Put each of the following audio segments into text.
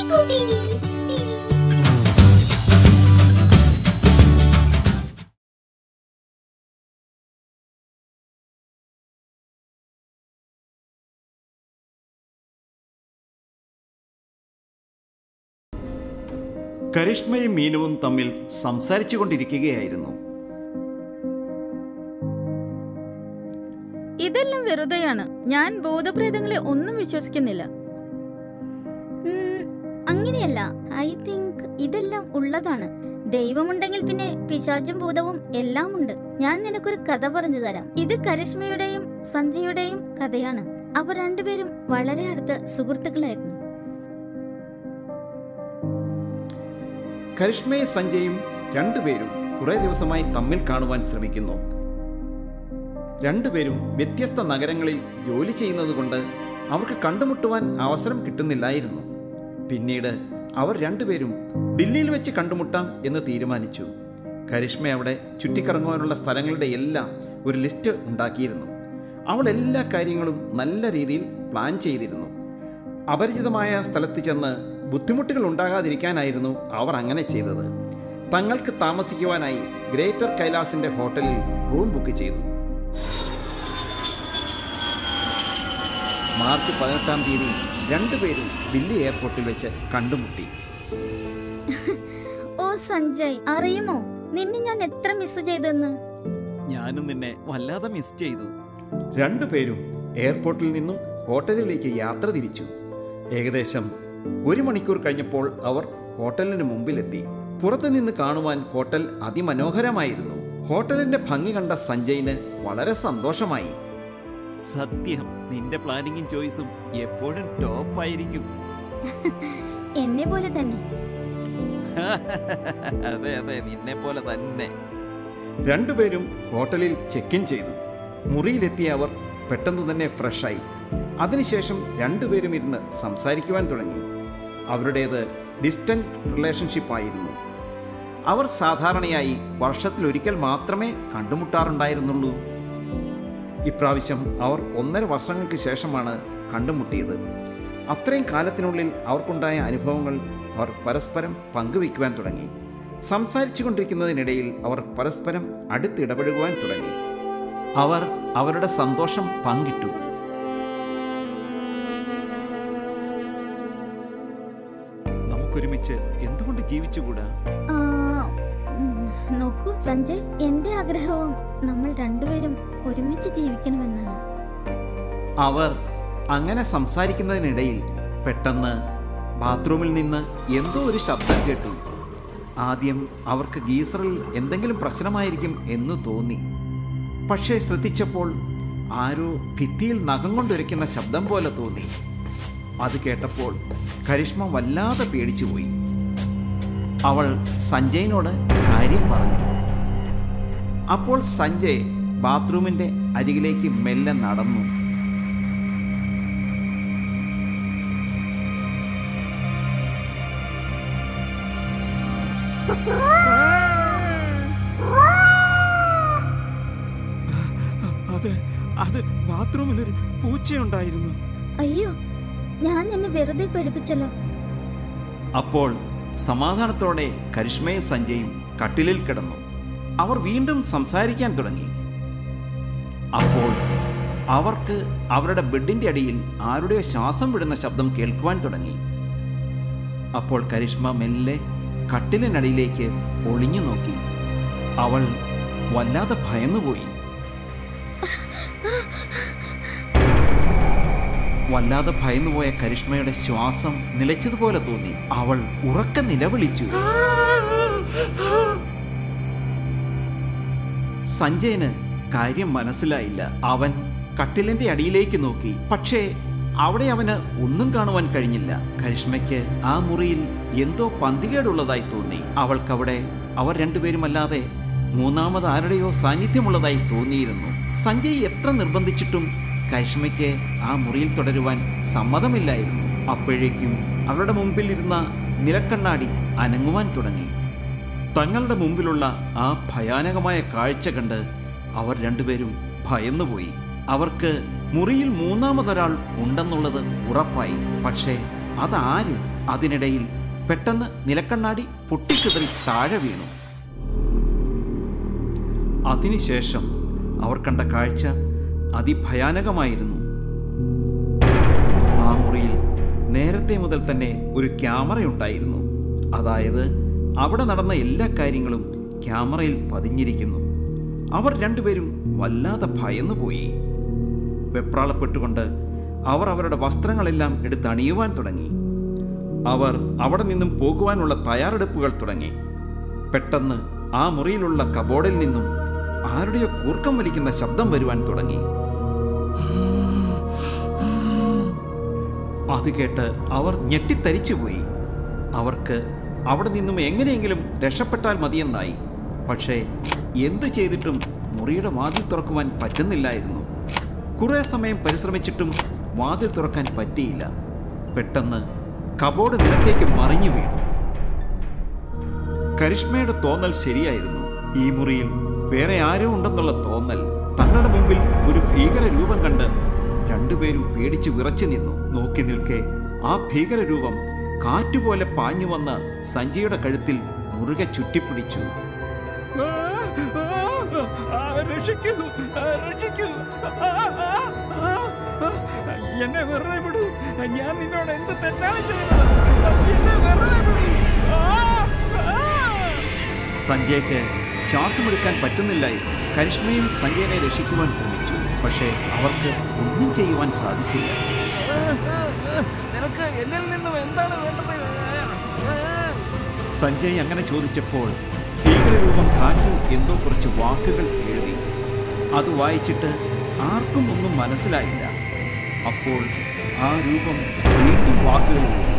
പട്ടിക്കുട്ടി കരിഷ്മയും മീനുവും തമ്മിൽ സംസാരിച്ചു കൊണ്ടിരിക്കുകയായിരുന്നു ഇതെല്ലാം വെറുതെയാണ് ഞാൻ ഭൂതപ്രേതങ്ങളെ ഒന്നും വിശ്വസിക്കുന്നില്ല ഉം, അങ്ങനെയല്ല ഐ തിങ്ക് ഇതെല്ലാം ഉള്ളതാണ് ദൈവമുണ്ടെങ്കിൽ പിന്നെ പിശാചും ഭൂതവും എല്ലാം ഉണ്ട് ഞാൻ നിനക്കൊരു കഥ പറഞ്ഞു തരാം ഇത് കരിഷ്മയുടെയും സഞ്ജയുടെയും കഥയാണ് അവർ രണ്ടുപേരും വളരെ അടുത്ത സുഹൃത്തുക്കളായിരുന്നു കരിഷ്മയും സഞ്ജയും രണ്ടുപേരും കുറെ ദിവസമായി തമ്മിൽ കാണുവാൻ ശ്രമിക്കുന്നു രണ്ടുപേരും വ്യത്യസ്ത നഗരങ്ങളിൽ ജോലി ചെയ്യുന്നതുകൊണ്ട് അവർക്ക് കണ്ടുമുട്ടുവാൻ അവസരം കിട്ടുന്നില്ലായിരുന്നു പിന്നീട് അവർ രണ്ടുപേരും ദില്ലിയിൽ വെച്ച് കണ്ടുമുട്ടാം എന്ന് തീരുമാനിച്ചു കരിഷ്മ അവിടെ ചുറ്റിക്കറങ്ങുവാനുള്ള സ്ഥലങ്ങളുടെ എല്ലാം ഒരു ലിസ്റ്റ് ഉണ്ടാക്കിയിരുന്നു അവൾ എല്ലാ കാര്യങ്ങളും നല്ല രീതിയിൽ പ്ലാൻ ചെയ്തിരുന്നു അപരിചിതമായ സ്ഥലത്ത് ചെന്ന് ബുദ്ധിമുട്ടുകൾ ഉണ്ടാകാതിരിക്കാനായിരുന്നു അവർ അങ്ങനെ ചെയ്തത് തങ്ങൾക്ക് താമസിക്കുവാനായി ഗ്രേറ്റർ കൈലാസിന്റെ ഹോട്ടലിൽ റൂം ബുക്ക് ചെയ്തു മാർച്ച് പതിനെട്ടാം തീയതി രണ്ടുപേരും ദില്ലി എയർപോർട്ടിൽ വെച്ച് കണ്ടുമുട്ടി ഓ സഞ്ജയ് അറിയുമോ നിന്നെ ഞാൻ എത്ര മിസ് ചെയ്തെന്ന് ഞാനും നിന്നെ വല്ലാതെ മിസ് ചെയ്തു രണ്ടുപേരും എയർപോർട്ടിൽ നിന്നും ഹോട്ടലിലേക്ക് യാത്ര തിരിച്ചു ഏകദേശം ഒരു മണിക്കൂർ കഴിഞ്ഞപ്പോൾ അവർ ഹോട്ടലിന് മുമ്പിലെത്തി പുറത്തു നിന്ന് കാണുവാൻ ഹോട്ടൽ അതിമനോഹരമായിരുന്നു ഹോട്ടലിന്റെ ഭംഗി കണ്ട സഞ്ജയിന് വളരെ സന്തോഷമായി സത്യം നിന്റെ പ്ലാനിങ്ങും ചോയ്സും എപ്പോഴും ടോപ്പായിരിക്കും എന്നെ പോലെ തന്നെ അതെ അതെ നിന്നെ പോലെ തന്നെ രണ്ടുപേരും ഹോട്ടലിൽ ചെക്ക് ഇൻ ചെയ്തു മുറിയിലെത്തിയ അവർ പെട്ടെന്ന് തന്നെ ഫ്രഷായി അതിനുശേഷം രണ്ടുപേരും ഇരുന്ന് സംസാരിക്കുവാൻ തുടങ്ങി അവരുടേത് ഡിസ്റ്റന്റ് റിലേഷൻഷിപ്പ് ആയിരുന്നു അവർ സാധാരണയായി വർഷത്തിലൊരിക്കൽ മാത്രമേ കണ്ടുമുട്ടാറുണ്ടായിരുന്നുള്ളൂ ഇപ്രാവശ്യം അവർ ഒന്നര വർഷങ്ങൾക്ക് ശേഷമാണ് കണ്ടുമുട്ടിയത് അത്രയും കാലത്തിനുള്ളിൽ അവർക്കുണ്ടായ അനുഭവങ്ങൾ അവർ പരസ്പരം പങ്കുവയ്ക്കുവാൻ തുടങ്ങി സംസാരിച്ചു കൊണ്ടിരിക്കുന്നതിനിടയിൽ അവർ പരസ്പരം അടുത്തിടപഴകുവാൻ തുടങ്ങി അവർ അവരുടെ സന്തോഷം പങ്കിട്ടു നമുക്കൊരുമിച്ച് എന്തുകൊണ്ട് ജീവിച്ചുകൂടാ ആ, ഉം, നോക്കൂ സഞ്ജയ് എന്റെ ആഗ്രഹവും നമ്മൾ രണ്ടുപേരും ഒരുമിച്ച് ജീവിക്കണമെന്നാണ് അവർ അങ്ങനെ സംസാരിക്കുന്നതിനിടയിൽ പെട്ടെന്ന് ബാത്റൂമിൽ നിന്ന് എന്തോ ഒരു ശബ്ദം കേട്ടു ആദ്യം അവർക്ക് ഗീസറിൽ എന്തെങ്കിലും പ്രശ്നമായിരിക്കും എന്ന് തോന്നി പക്ഷേ ശ്രദ്ധിച്ചപ്പോൾ ആരോ ഭിത്തിയിൽ നഖം കൊണ്ടുരയ്ക്കുന്ന ശബ്ദം പോലെ തോന്നി അത് കേട്ടപ്പോൾ കരിഷ്മ വല്ലാതെ പേടിച്ചുപോയി അവൾ സഞ്ജയിനോട് കാര്യം പറഞ്ഞു അപ്പോൾ സഞ്ജയ് ബാത്റൂമിന്റെ അരികിലേക്ക് മെല്ലെ നടന്നു അത് അത് ബാത്റൂമിൽ ഒരു പൂച്ചയുണ്ടായിരുന്നു അയ്യോ ഞാൻ നിന്നെ വെറുതെ പേടിപ്പിച്ചല്ലോ അപ്പോൾ സമാധാനത്തോടെ കരിഷ്മയും സഞ്ജയും കട്ടിലിൽ കിടന്നു അവർ വീണ്ടും സംസാരിക്കാൻ തുടങ്ങി അപ്പോൾ അവർക്ക് അവരുടെ ബെഡിന്റെ അടിയിൽ ആരുടെയോ ശ്വാസം വിടുന്ന ശബ്ദം കേൾക്കുവാൻ തുടങ്ങി അപ്പോൾ കരിഷ്മ മെല്ലെ കട്ടിലിനടിയിലേക്ക് ഒളിഞ്ഞു നോക്കി അവൾ വല്ലാതെ ഭയന്നുപോയി വല്ലാതെ ഭയന്നുപോയ കരിഷ്മയുടെ ശ്വാസം നിലച്ചതുപോലെ തോന്നി അവൾ ഉറക്ക നിലവിളിച്ചു സഞ്ജയന് കാര്യം മനസ്സിലായില്ല അവൻ കട്ടിലിന്റെ അടിയിലേക്ക് നോക്കി പക്ഷേ അവിടെ അവന് ഒന്നും കാണുവാൻ കഴിഞ്ഞില്ല കരിഷ്മയ്ക്ക് ആ മുറിയിൽ എന്തോ പന്തികേടുള്ളതായി തോന്നി അവൾക്കവിടെ അവർ രണ്ടുപേരുമല്ലാതെ മൂന്നാമത് ആരുടെയോ സാന്നിധ്യമുള്ളതായി തോന്നിയിരുന്നു സഞ്ജയ് എത്ര നിർബന്ധിച്ചിട്ടും കരിഷ്മയ്ക്ക് ആ മുറിയിൽ തുടരുവാൻ സമ്മതമില്ലായിരുന്നു അപ്പോഴേക്കും അവരുടെ മുമ്പിൽ ഇരുന്ന നിലക്കണ്ണാടി അനങ്ങുവാൻ തുടങ്ങി തങ്ങളുടെ മുമ്പിലുള്ള ആ ഭയാനകമായ കാഴ്ച കണ്ട് അവർ രണ്ടുപേരും ഭയന്നുപോയി അവർക്ക് മുറിയിൽ മൂന്നാമതൊരാൾ ഉണ്ടെന്നുള്ളത് ഉറപ്പായി പക്ഷേ അതാര് അതിനിടയിൽ പെട്ടെന്ന് നിലക്കണ്ണാടി പൊട്ടിച്ചിതറി താഴെ വീണു അതിനുശേഷം അവർ കണ്ട കാഴ്ച അതിഭയാനകമായിരുന്നു ആ മുറിയിൽ നേരത്തെ മുതൽ തന്നെ ഒരു ക്യാമറയുണ്ടായിരുന്നു അതായത് അവിടെ നടന്ന എല്ലാ കാര്യങ്ങളും ക്യാമറയിൽ പതിഞ്ഞിരിക്കുന്നു അവർ രണ്ടുപേരും വല്ലാതെ ഭയന്നുപോയി വെപ്രാളപ്പെട്ടുകൊണ്ട് അവർ അവരുടെ വസ്ത്രങ്ങളെല്ലാം എടുത്തണിയുവാൻ തുടങ്ങി അവർ അവിടെ നിന്നും പോകുവാനുള്ള തയ്യാറെടുപ്പുകൾ തുടങ്ങി പെട്ടെന്ന് ആ മുറിയിലുള്ള കബോർഡിൽ നിന്നും ആരുടെയോ കൂർക്കം വലിക്കുന്ന ശബ്ദം വരുവാൻ തുടങ്ങി അത് കേട്ട് അവർ ഞെട്ടിത്തരിച്ചുപോയി അവർക്ക് അവിടെ നിന്നും എങ്ങനെയെങ്കിലും രക്ഷപ്പെട്ടാൽ മതിയെന്നായി പക്ഷേ എന്തു ചെയ്തിട്ടും മുറിയുടെ വാതിൽ തുറക്കുവാൻ പറ്റുന്നില്ലായിരുന്നു കുറേ സമയം പരിശ്രമിച്ചിട്ടും വാതിൽ തുറക്കാൻ പറ്റിയില്ല പെട്ടെന്ന് കബോർഡ് നിലത്തേക്ക് മറിഞ്ഞു വീണു കരിഷ്മയുടെ തോന്നൽ ശരിയായിരുന്നു ഈ മുറിയിൽ വേറെ ആരോ ഉണ്ടെന്നുള്ള തോന്നൽ തങ്ങളുടെ മുമ്പിൽ ഒരു ഭീകര രൂപം കണ്ട് രണ്ടുപേരും പേടിച്ച് വിറച്ചു നിന്നു നോക്കി നിൽക്കെ ആ ഭീകര രൂപം കാറ്റുപോലെ പാഞ്ഞു വന്ന സഞ്ജയുടെ കഴുത്തിൽ മുറുകെ ചുറ്റിപ്പിടിച്ചു രക്ഷിക്കൂ രക്ഷിക്കൂ എന്നെ വെറുതെ വിടൂ ഞാൻ നിന്നോട് എന്ത് തെറ്റാണ് ചെയ്തത് എന്നെ വെറുതെ വിടൂ ആ, ആ. സഞ്ജയ്ക്ക് ശ്വാസമെടുക്കാൻ പറ്റുന്നില്ലായിരുന്നു കരിഷ്മയും സഞ്ജയനെ രക്ഷിക്കുവാൻ ശ്രമിച്ചു പക്ഷേ അവർക്ക് ഒന്നും ചെയ്യുവാൻ സാധിച്ചില്ല നിനക്ക് എന്നിൽ നിന്നും എന്താണ് വേണ്ടത് സഞ്ജയ് അങ്ങനെ ചോദിച്ചപ്പോൾ ഭീകരരൂപം കാറ്റിൽ എന്തോ കുറച്ച് വാക്കുകൾ എഴുതി അത് വായിച്ചിട്ട് ആർക്കും ഒന്നും മനസ്സിലായില്ല അപ്പോൾ ആ രൂപം വീണ്ടും വാക്കുകൾ എഴുതി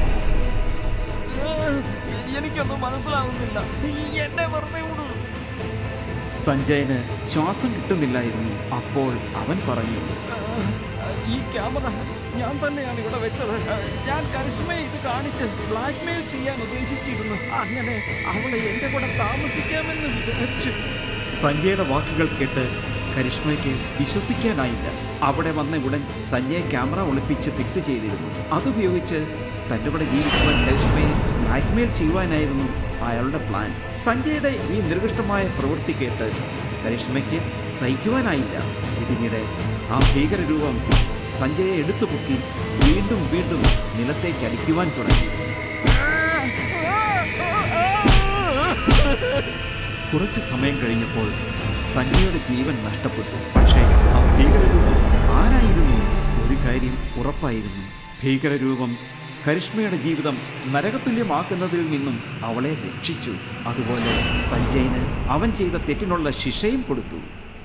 എനിക്കൊന്നും മനസ്സിലാവുന്നില്ല എന്നെ വെറുതെ വിടൂ സഞ്ജയന് ശ്വാസം കിട്ടുന്നില്ലായിരുന്നു അപ്പോൾ അവൻ പറഞ്ഞു ഈ ക്യാമറ ഞാൻ തന്നെയാണ് ഇവിടെ വെച്ചത് ഞാൻ കരിഷ്മയെ ഇത് കാണിച്ച് ബ്ലാക്ക്മെയിൽ ചെയ്യാൻ ഉദ്ദേശിച്ചിരുന്നു അങ്ങനെ അവളെ എന്റെ കൂടെ താമസിക്കാമെന്ന് വിചാരിച്ചു സഞ്ജയുടെ വാക്കുകൾ കേട്ട് കരിഷ്മയ്ക്ക് വിശ്വസിക്കാനായില്ല അവിടെ വന്ന ഉടൻ സഞ്ജയ് ക്യാമറ ഒളിപ്പിച്ച് ഫിക്സ് ചെയ്തിരുന്നു അതുപയോഗിച്ച് തൻ്റെ കൂടെ ജീവിക്കുവാൻ കരിഷ്മയെ ബ്ലാക്ക്മെയിൽ ചെയ്യുവാനായിരുന്നു അയാളുടെ പ്ലാൻ സഞ്ജയുടെ ഈ നിർദ്ദിഷ്ടമായ പ്രവൃത്തി കേട്ട് കരിഷ്മയ്ക്ക് സഹിക്കുവാനായില്ല ഇതിനിടെ ആ ഭീകരരൂപം സഞ്ജയെ എടുത്തു പൊക്കി വീണ്ടും വീണ്ടും നിലത്തേക്ക് അടിക്കുവാൻ തുടങ്ങി കുറച്ച് സമയം കഴിഞ്ഞപ്പോൾ സഞ്ജയുടെ ജീവൻ നഷ്ടപ്പെട്ടു പക്ഷേ ആ ഭീകരരൂപം ആരായിരുന്നു ഒരു കാര്യം ഉറപ്പായിരുന്നു ഭീകരരൂപം കരിഷ്മയുടെ ജീവിതം നരകതുല്യമാക്കുന്നതിൽ നിന്നും അവളെ രക്ഷിച്ചു അതുപോലെ സഞ്ജയന് അവൻ ചെയ്ത തെറ്റിനുള്ള ശിക്ഷയും കൊടുത്തു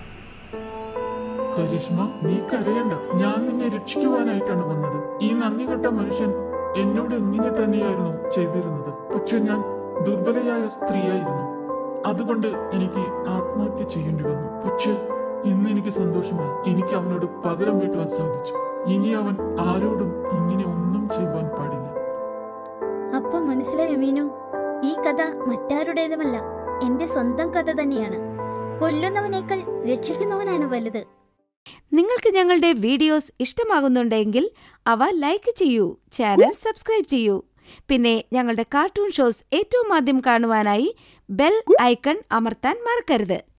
കരിഷ്മ നീ കരയണ്ട ഞാൻ നിന്നെ രക്ഷിക്കുവാനായിട്ടാണ് വന്നത് ഈ നന്ദി കെട്ട മനുഷ്യൻ എന്നോട് ഇങ്ങനെ തന്നെയായിരുന്നു ചെയ്തിരുന്നത് പക്ഷെ ഞാൻ ദുർബലയായ സ്ത്രീയായിരുന്നു അതുകൊണ്ട് എനിക്ക് ആത്മഹത്യ ചെയ്യേണ്ടി വന്നു പക്ഷെ ഇന്ന് എനിക്ക് സന്തോഷമായി എനിക്ക് അവനോട് പകരം വീട്ടുവാൻ സാധിച്ചു ഇനി അവൻ ആരോടും ഇങ്ങനെ ഒന്നും ചെയ്യുവാൻ പാടില്ല അപ്പൊ മനസ്സിലായോ മീനു ഈ കഥ മറ്റാരുടേതുമല്ല എന്റെ സ്വന്തം കഥ തന്നെയാണ് കൊല്ലുന്നവനേക്കാൾ രക്ഷിക്കുന്നവനാണ് വലുത് നിങ്ങൾക്ക് ഞങ്ങളുടെ വീഡിയോസ് ഇഷ്ടമാകുന്നുണ്ടെങ്കിൽ അവ ലൈക്ക് ചെയ്യൂ ചാനൽ സബ്സ്ക്രൈബ് ചെയ്യൂ പിന്നെ ഞങ്ങളുടെ കാർട്ടൂൺ ഷോസ് ഏറ്റവും ആദ്യം കാണുവാനായി ബെൽ ഐക്കൺ അമർത്താൻ മറക്കരുത്